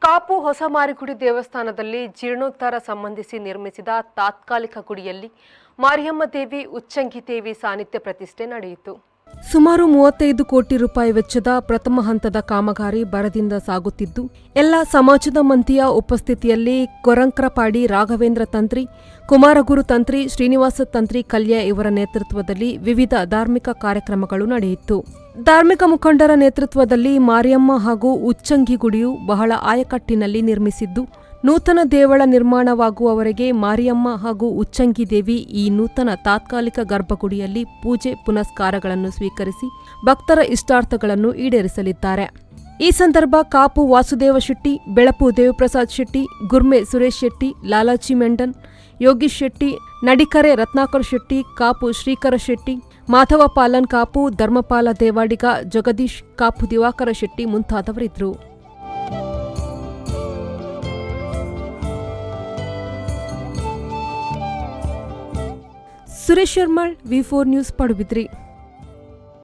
ಕಾಪು ಹೊಸ ಮಾರಿಗುಡಿ ದೇವಸ್ಥಾನದಲ್ಲಿ ಜೀರ್ಣೋದ್ಧಾರ ಸಂಬಂಧಿಸಿ ನಿರ್ಮಿಸಿದ ತಾತ್ಕಾಲಿಕ ಗುಡಿಯಲ್ಲಿ ಮಾರಿಯಮ್ಮ ದೇವಿ ಉಚ್ಚಂಗಿ ದೇವಿ ಸಾನ್ನಿಧ್ಯ ಪ್ರತಿಷ್ಠೆ ನಡೆಯಿತು ಸುಮಾರು ಮೂವತ್ತೈದು ಕೋಟಿ ರೂಪಾಯಿ ವೆಚ್ಚದ ಪ್ರಥಮ ಹಂತದ ಕಾಮಗಾರಿ ಬರದಿಂದ ಸಾಗುತ್ತಿದ್ದು ಎಲ್ಲ ಸಮಾಜದ ಮಂದಿಯ ಉಪಸ್ಥಿತಿಯಲ್ಲಿ ಕೊರಂಕ್ರಪಾಡಿ ರಾಘವೇಂದ್ರ ತಂತ್ರಿ ಕುಮಾರಗುರು ತಂತ್ರಿ ಶ್ರೀನಿವಾಸ ತಂತ್ರಿ ಕಲ್ಯ ಇವರ ನೇತೃತ್ವದಲ್ಲಿ ವಿವಿಧ ಧಾರ್ಮಿಕ ಕಾರ್ಯಕ್ರಮಗಳು ನಡೆಯಿತು ಧಾರ್ಮಿಕ ಮುಖಂಡರ ನೇತೃತ್ವದಲ್ಲಿ ಮಾರಿಯಮ್ಮ ಹಾಗೂ ಉಚ್ಚಂಗಿ ಗುಡಿಯು ಬಹಳ ಆಯಕಟ್ಟಿನಲ್ಲಿ ನಿರ್ಮಿಸಿದ್ದು ನೂತನ ದೇವಳ ನಿರ್ಮಾಣವಾಗುವವರೆಗೆ ಮಾರಿಯಮ್ಮ ಹಾಗೂ ಉಚ್ಚಂಗಿ ದೇವಿ ಈ ನೂತನ ತಾತ್ಕಾಲಿಕ ಗರ್ಭಗುಡಿಯಲ್ಲಿ ಪೂಜೆ ಪುನಸ್ಕಾರಗಳನ್ನು ಸ್ವೀಕರಿಸಿ ಭಕ್ತರ ಇಷ್ಟಾರ್ಥಗಳನ್ನು ಈಡೇರಿಸಲಿದ್ದಾರೆ ಈ ಸಂದರ್ಭ ಕಾಪು ವಾಸುದೇವ ಶೆಟ್ಟಿ ಬೆಳಪು ದೇವಪ್ರಸಾದ್ ಶೆಟ್ಟಿ ಗುರ್ಮೆ ಸುರೇಶ್ ಶೆಟ್ಟಿ ಲಾಲಾಜಿ ಮೆಂಡನ್ ಯೋಗೀಶ್ ಶೆಟ್ಟಿ ನಡಿಕರೆ ರತ್ನಾಕರ್ ಶೆಟ್ಟಿ ಕಾಪು ಶ್ರೀಕರ ಶೆಟ್ಟಿ ಮಾಧವ ಪಾಲನ್ ಕಾಪು ಧರ್ಮಪಾಲ ದೇವಾಡಿಗ ಜಗದೀಶ್ ಕಾಪು ದಿವಾಕರ ಶೆಟ್ಟಿ ಮುಂತಾದವರಿದ್ದರು ಸುರೇಶ್ ಶರ್ಮಾಳ್ ವಿ ಫೋರ್ ನ್ಯೂಸ್ ಪಡುಬಿದ್ರಿ